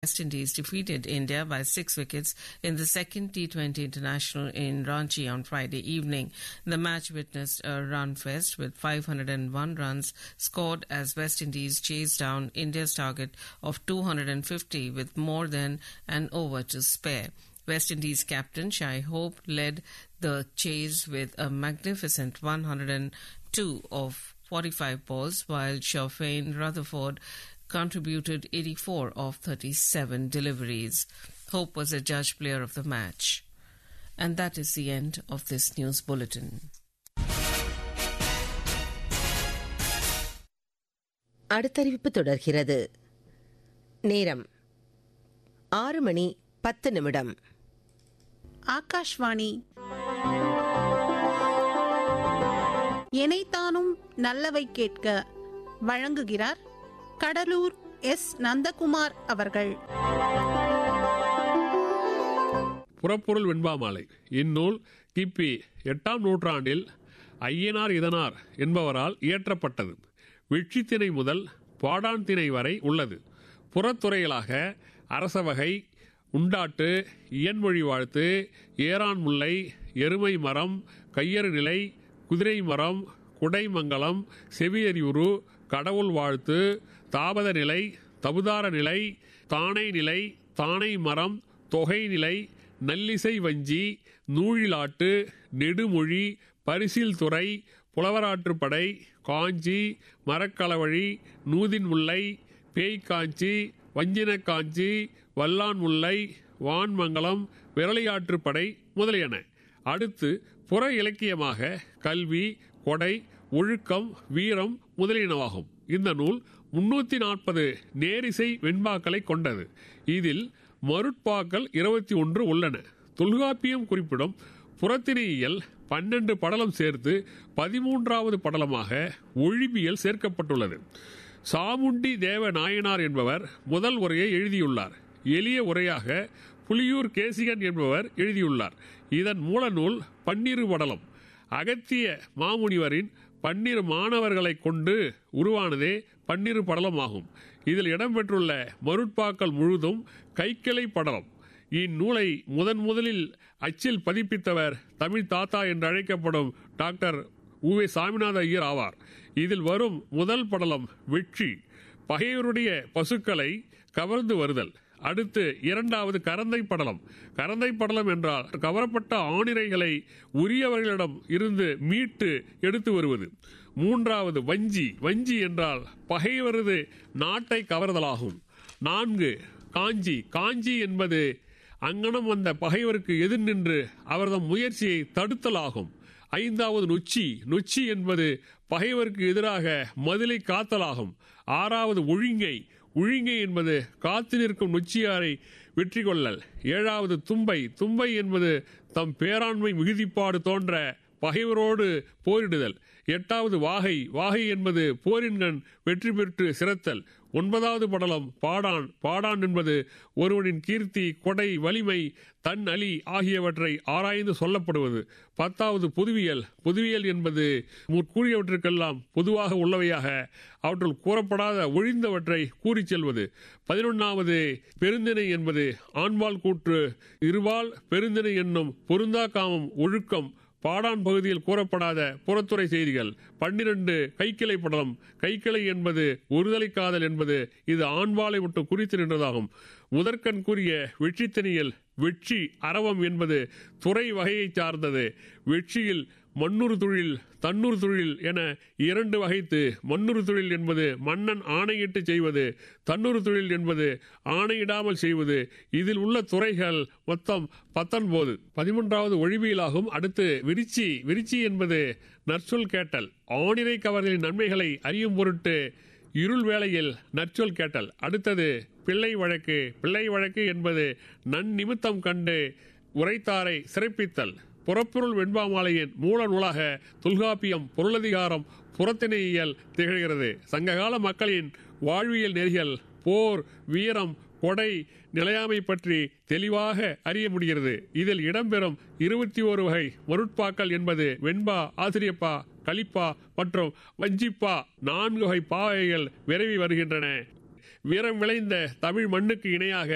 West Indies defeated India by six wickets in the second T20 International in Ranchi on Friday evening. The match witnessed a run fest with 501 runs scored as West Indies chased down India's target of 250 with more than an over to spare. West Indies captain Shai Hope led the chase with a magnificent 102 of 45 balls, while Chauffein Rutherford contributed 84 of 37 deliveries. Hope was a judge player of the match. And that is the end of this news bulletin. அடுத்தறிவிப்பு தொடர்கிறது நேரம் ஆறு மணி பத்து நிமிடம் ஆகாஷ்வாணி எனைத்தானும் நல்லவை கேட்க வழங்குகிறார் Cuddalore S Nandakumar அவர்கள் புறப்பொருள் வெண்பாமாலை இந்நூல் கிபி எட்டாம் நூற்றாண்டில் ஐயனார் இதனார் என்பவரால் இயற்றப்பட்டது வெற்றித்திணை முதல் பாடான் திணை வரை உள்ளது புறத்துறைகளாக அரசவகை உண்டாட்டு இயன்மொழி வாழ்த்து ஏரான் முல்லை எருமை மரம் கையறு நிலை குதிரை மரம் குடைமங்கலம் செவியறிவுரு கடவுள் வாழ்த்து தாபத நிலை தபுதார நிலை தானை நிலை தானை மரம் தொகை நிலை நல்லிசை வஞ்சி நூழிலாட்டு நெடுமொழி பரிசில் துறை புலவராற்றுப்படை காஞ்சி மரக்களவழி நூதின் முல்லை பேய்காஞ்சி வஞ்சின காஞ்சி வல்லான் முல்லை வான்மங்கலம் விரலியாற்றுப்படை முதலியன அடுத்து புற இலக்கியமாக கல்வி கொடை ஒழுக்கம் வீரம் முதலியனவாகும் இந்த நூல் முன்னூத்தி நாற்பது நேரிசை வெண்பாக்களை கொண்டது இதில் மருட்பாக்கள் இருபத்தி ஒன்று உள்ளன தொல்காப்பியம் குறிப்பிடும் புறத்திணையியல் பன்னெண்டு படலம் சேர்த்து பதிமூன்றாவது படலமாக ஒழிபியல் சேர்க்கப்பட்டுள்ளது சாமுண்டி தேவ நாயனார் என்பவர் முதல் உரையை எழுதியுள்ளார் எளிய உரையாக புலியூர் கேசிகன் என்பவர் எழுதியுள்ளார் இதன் மூல நூல் பன்னிரு படலம் அகத்திய மாமுனிவரின் பன்னிரு மாணவர்களை கொண்டு உருவானதே பன்னிரு படலமாகும் இதில் இடம்பெற்றுள்ள மருட்பாக்கள் முழுதும் கைக்கிளை படலம் இந்நூலை முதன் முதலில் அச்சில் பதிப்பித்தவர் தமிழ் தாத்தா என்று அழைக்கப்படும் டாக்டர் உவே சாமிநாத ஐயர் ஆவார் இதில் வரும் முதல் படலம் வெற்றி பகைவருடைய பசுக்களை கவர்ந்து வருதல் அடுத்து இரண்டாவது கரந்தை படலம் கரந்தை படலம் என்றால் கவரப்பட்ட ஆணிரைகளை உரியவர்களிடம் இருந்து மீட்டு எடுத்து வருவது மூன்றாவது வஞ்சி வஞ்சி என்றால் பகைவரது நாட்டை கவர்தலாகும் நான்கு காஞ்சி காஞ்சி என்பது அங்கனம் வந்த பகைவருக்கு எதிர் நின்று அவரது முயற்சியை தடுத்தலாகும் ஐந்தாவது நொச்சி நொச்சி என்பது பகைவருக்கு எதிராக மதிலை காத்தலாகும் ஆறாவது ஒழுங்கை ஒழுங்கை என்பது காத்து நிற்கும் நொச்சியாரை வெற்றி கொள்ளல் ஏழாவது தும்பை தும்பை என்பது தம் பேராண்மை மிகுதிப்பாடு தோன்ற பகைவரோடு போரிடுதல் எட்டாவது வாகை வாகை என்பது போரின்கண் வெற்றி பெற்று சிறத்தல் ஒன்பதாவது படலம் பாடான் பாடான் என்பது ஒருவனின் கீர்த்தி கொடை வலிமை தன் அலி ஆகியவற்றை ஆராய்ந்து சொல்லப்படுவது பத்தாவது புதுவியல் புதுவியல் என்பது முற்கூறியவற்றுக்கெல்லாம் பொதுவாக உள்ளவையாக அவற்றுள் கூறப்படாத ஒழிந்தவற்றை கூறிச் செல்வது பதினொன்றாவது பெருந்திணை என்பது ஆண்பால் கூற்று இருபால் பெருந்திணை என்னும் பொருந்தா காமம் ஒழுக்கம் பாடான் பகுதியில் கூறப்படாத புறத்துறை செய்திகள் பன்னிரண்டு கைக்கிளை படலம் கைக்கிளை என்பது ஒருதலை காதல் என்பது இது ஆண்பாலை விட்டு குறித்து நின்றதாகும் முதற்கண் கூறிய வெற்றித்தனியல் வெற்றி அரவம் என்பது துறை வகையை சார்ந்தது வெற்றியில் மண்ணூர் தொழில் தன்னூர் தொழில் என இரண்டு வகைத்து மண்ணூர் தொழில் என்பது மன்னன் ஆணையிட்டு செய்வது தன்னூர் தொழில் என்பது ஆணையிடாமல் செய்வது இதில் உள்ள துறைகள் மொத்தம் பத்தொன்பது பதிமூன்றாவது ஒழிவியலாகும் அடுத்து விரிச்சி விரிச்சி என்பது நற்சொல் கேட்டல் ஆணிரை கவர்களின் நன்மைகளை அறியும் பொருட்டு இருள் வேளையில் நற்சொல் கேட்டல் அடுத்தது பிள்ளை வழக்கு பிள்ளை வழக்கு என்பது நன்னிமித்தம் கண்டு உரைத்தாரை சிறப்பித்தல் புறப்பொருள் வெண்பாமாலையின் மூல நூலாக தொல்காப்பியம் பொருளதிகாரம் புறத்திணையியல் திகழ்கிறது சங்ககால மக்களின் வாழ்வியல் நெறிகள் போர் வீரம் கொடை நிலையாமை பற்றி தெளிவாக அறிய முடிகிறது இதில் இடம்பெறும் இருபத்தி ஒரு வகை மருட்பாக்கள் என்பது வெண்பா ஆசிரியப்பா கலிப்பா மற்றும் வஞ்சிப்பா நான்கு வகை பாவைகள் விரைவி வருகின்றன வீரம் விளைந்த தமிழ் மண்ணுக்கு இணையாக